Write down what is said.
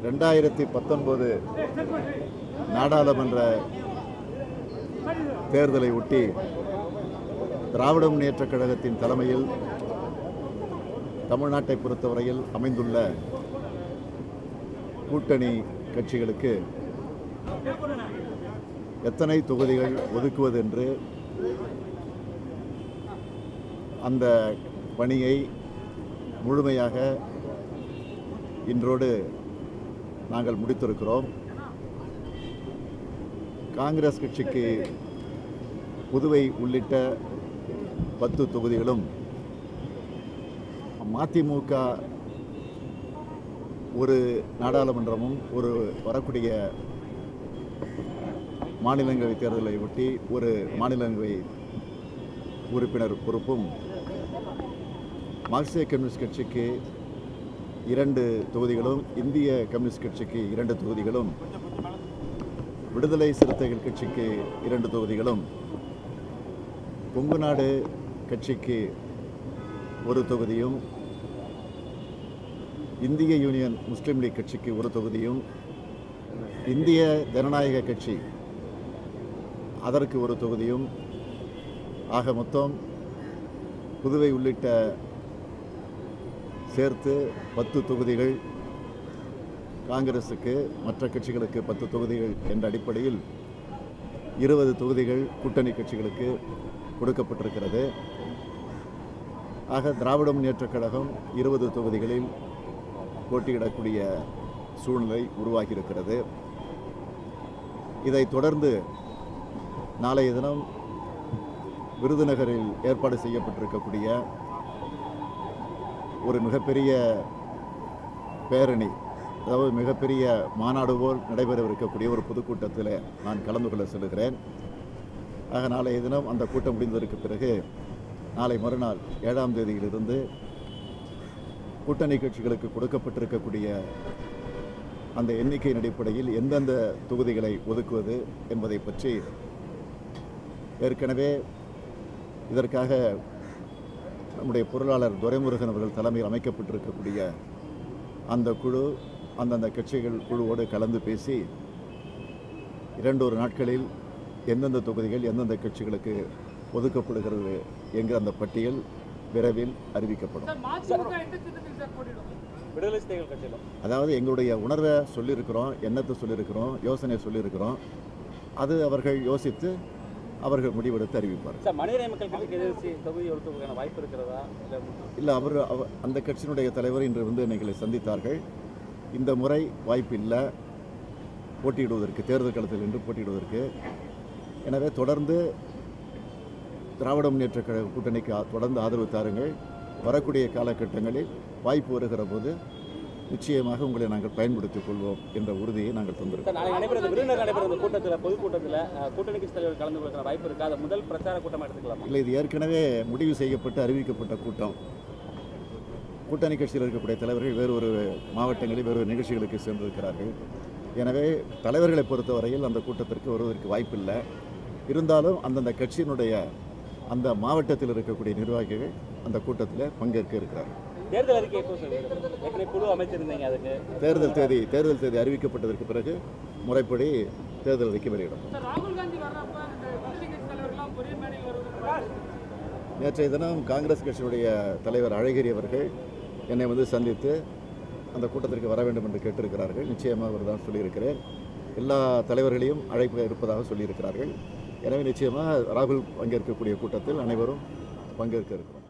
ரெண்டாயிரத்தி பத்தொன்பது நாடாளுமன்ற தேர்தலை ஒட்டி திராவிட முன்னேற்றக் கழகத்தின் தலைமையில் தமிழ்நாட்டை பொறுத்தவரையில் அமைந்துள்ள கூட்டணி கட்சிகளுக்கு எத்தனை தொகுதிகள் ஒதுக்குவது என்று அந்த பணியை முழுமையாக இன்றோடு நாங்கள் முடித்திருக்கிறோம் காங்கிரஸ் கட்சிக்கு புதுவை உள்ளிட்ட பத்து தொகுதிகளும் மதிமுக ஒரு நாடாளுமன்றமும் ஒரு வரக்கூடிய மாநிலங்களவை தேர்தலை ஒட்டி ஒரு மாநிலங்களவை உறுப்பினர் பொறுப்பும் மார்க்சிய கம்யூனிஸ்ட் கட்சிக்கு இரண்டு தொகுதிகளும் இந்திய கம்யூனிஸ்ட் கட்சிக்கு இரண்டு தொகுதிகளும் விடுதலை சிறுத்தைகள் கட்சிக்கு இரண்டு தொகுதிகளும் கொங்கு நாடு கட்சிக்கு ஒரு தொகுதியும் இந்திய யூனியன் முஸ்லீம் லீக் கட்சிக்கு ஒரு தொகுதியும் இந்திய ஜனநாயக கட்சி அதற்கு ஒரு தொகுதியும் ஆக மொத்தம் புதுவை உள்ளிட்ட சேர்த்து பத்து தொகுதிகள் காங்கிரஸுக்கு மற்ற கட்சிகளுக்கு பத்து தொகுதிகள் என்ற அடிப்படையில் இருபது தொகுதிகள் கூட்டணி கட்சிகளுக்கு கொடுக்கப்பட்டிருக்கிறது ஆக திராவிட முன்னேற்றக் கழகம் இருபது தொகுதிகளில் போட்டியிடக்கூடிய சூழ்நிலை உருவாகியிருக்கிறது இதைத் தொடர்ந்து நாளைய தினம் விருதுநகரில் ஏற்பாடு செய்யப்பட்டிருக்கக்கூடிய ஒரு மிகப்பெரிய பேரணி அதாவது மிகப்பெரிய மாநாடு போல் நடைபெறவிருக்கக்கூடிய ஒரு பொதுக்கூட்டத்தில் நான் கலந்து கொள்ள செல்கிறேன் ஆக நாளைய தினம் அந்த கூட்டம் முடிந்ததற்கு பிறகு நாளை மறுநாள் ஏழாம் தேதியிலிருந்து கூட்டணி கட்சிகளுக்கு கொடுக்கப்பட்டிருக்கக்கூடிய அந்த எண்ணிக்கையின் அடிப்படையில் எந்தெந்த தொகுதிகளை ஒதுக்குவது என்பதை பற்றி ஏற்கனவே இதற்காக நம்முடைய பொருளாளர் துரைமுருகன் அவர்கள் தலைமையில் அமைக்கப்பட்டிருக்கக்கூடிய அந்த குழு அந்தந்த கட்சிகள் குழுவோடு கலந்து பேசி இரண்டொரு நாட்களில் எந்தெந்த தொகுதிகள் எந்தெந்த கட்சிகளுக்கு ஒதுக்கப்படுகிறது என்கிற அந்த பட்டியல் விரைவில் அறிவிக்கப்படும் சார் மதிமுக எந்த சின்னத்தில் சார் போட்டியிடும் விடுதலை சிறுத்தைகள் கட்சியிலும் அதாவது எங்களுடைய உணர்வை சொல்லியிருக்கிறோம் எண்ணத்தை சொல்லியிருக்கிறோம் யோசனையை சொல்லியிருக்கிறோம் அது அவர்கள் யோசித்து அவர்கள் முடிவெடுத்து அறிவிப்பார் சார் மனித மக்கள் கட்சிக்கு எதிர்த்து தொகுதி ஒதுக்குவதற்கான வாய்ப்பு இருக்கிறதா இல்லை இல்லை அவர் அவ- அந்த கட்சியினுடைய தலைவர் இன்று வந்து எங்களை சந்தித்தார்கள் இந்த முறை வாய்ப்பு இல்லை போட்டியிடுவதற்கு தேர்தல் களத்தில் நின்று போட்டியிடுவதற்கு எனவே தொடர்ந்து திராவிட முன்னேற்ற கழக கூட்டணிக்கு ஆ- தொடர்ந்து ஆதரவு தாருங்கள் வரக்கூடிய காலகட்டங்களில் வாய்ப்பு வருகிற போது நிச்சயமாக உங்களை நாங்கள் பயன்படுத்திக் கொள்வோம் என்ற உறுதியை நாங்கள் தந்திருக்கோம் சார் நாளை நடைபெறும் விருந்தினர் நடைபெறும் இந்த கூட்டத்தில் பொதுக்கூட்டத்தில் அஹ், கூட்டணி கட்சி தலைவர் கலந்து கொள்வதற்கான வாய்ப்பு இருக்கா அதை முதல் பிரச்சார கூட்டமாக எடுத்துக்கலாமா இல்லை இது ஏற்கனவே முடிவு செய்யப்பட்டு அறிவிக்கப்பட்ட கூட்டம் கூட்டணி கட்சியில் இருக்கக்கூடிய தலைவர்கள் வேறு ஒரு மாவட்டங்களில் வேறு ஒரு நிகழ்ச்சிகளுக்கு சென்றிருக்கிறார்கள் எனவே தலைவர்களை பொறுத்தவரையில் அந்த கூட்டத்திற்கு வருவதற்கு வாய்ப்பில்லை இருந்தாலும் அந்தந்த கட்சியினுடைய அந்த மாவட்டத்தில் இருக்கக்கூடிய நிர்வாகிகள் அந்த கூட்டத்தில் பங்கேற்க இருக்கிறார்கள் தேர்தல் அறிக்கை எப்போ சொல்லுங்கள் ஏற்கனவே குழு அமைச்சிருந்தீங்க அதுக்கு தேர்தல் தேதி தேர்தல் தேதி அறிவிக்கப்பட்டதற்கு பிறகு முறைப்படி தேர்தல் அறிக்கை வெளியிடும் சார் ராகுல் காந்தி வர்றப்ப இந்த கூட்டணி கட்சி தலைவர்கள்லாம் ஒரே மேடையில் வருவதற்கு நேற்றைய தினம் காங்கிரஸ் கட்சியினுடைய தலைவர் அழகிரி அவர்கள் என்னை வந்து சந்தித்து அந்த கூட்டத்திற்கு வர வேண்டும் என்று கேட்டிருக்கிறார்கள் நிச்சயமாக வருதான் சொல்லியிருக்கிறேன் எல்லா தலைவர்களையும் அழைப்பு இருப்பதாக சொல்லியிருக்கிறார்கள் எனவே நிச்சயமாக ராகுல் பங்கேற்கக்கூடிய கூட்டத்தில் அனைவரும் பங்கேற்க இருக்கிறோம்